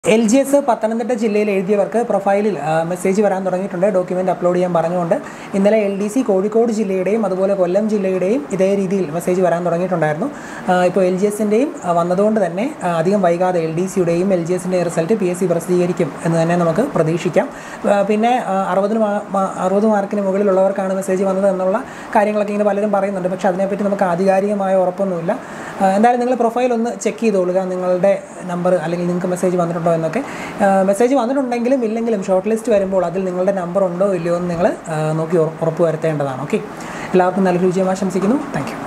L G S Pathanamthitta ജില്ലയിൽ എഴുതിയവർക്ക് പ്രൊഫൈലിൽ ആ, മെസ്സേജ് വരാൻ തുടങ്ങിയിട്ടുണ്ട് ഡോക്യുമെൻ്റ് അപ്ലോഡ് ചെയ്യാൻ പറഞ്ഞുകൊണ്ട് ഇന്നലെ എൽ ഡി സി കോഴിക്കോട് ജില്ലയുടെയും അതുപോലെ കൊല്ലം ജില്ലയുടെയും ഇതേ രീതിയിൽ മെസ്സേജ് വരാൻ തുടങ്ങിയിട്ടുണ്ടായിരുന്നു ആ, ഇപ്പോൾ എൽ ജി എസിൻ്റെയും വന്നതുകൊണ്ട് തന്നെ ആ, അധികം വൈകാതെ എൽ ഡി സിയുടെയും എൽ ജി എസിൻ്റെയും റിസൾട്ട് പി എസ് സി പ്രസിദ്ധീകരിക്കും എന്ന് തന്നെ നമുക്ക് പ്രതീക്ഷിക്കാം ആ, പിന്നെ ആ, അറുപതിന് മാ- മാ- അറുപത് മാർക്കിന് മുകളിലുള്ളവർക്കാണ് മെസ്സേജ് വന്നത് എന്നുള്ള കാര്യങ്ങളൊക്കെ ഇങ്ങനെ പലരും പറയുന്നുണ്ട് പക്ഷേ അതിനെപ്പറ്റി നമുക്ക് ആധികാരികമായ ഉറപ്പൊന്നുമില്ല ആ, എന്തായാലും നിങ്ങൾ പ്രൊഫൈൽ ഒന്ന് ചെക്ക് ചെയ്തോളുക നിങ്ങളുടെ നമ്പർ അല്ലെങ്കിൽ നിങ്ങൾക്ക് മെസ്സേജ് വന്നിട്ടുണ്ടോ എന്നൊക്കെ മെസ്സേജ് വന്നിട്ടുണ്ടെങ്കിലും ഇല്ലെങ്കിലും ഷോർട്ട് ലിസ്റ്റ് വരുമ്പോൾ അതിൽ നിങ്ങളുടെ നമ്പർ ഉണ്ടോ ഇല്ലയോ എന്ന് നിങ്ങൾ നോക്കി ഉറ- ഉറപ്പ് വരുത്തേണ്ടതാണ് ഓക്കെ എല്ലാവർക്കും നല്ലൊരു വിജയം ആശംസിക്കുന്നു താങ്ക് യു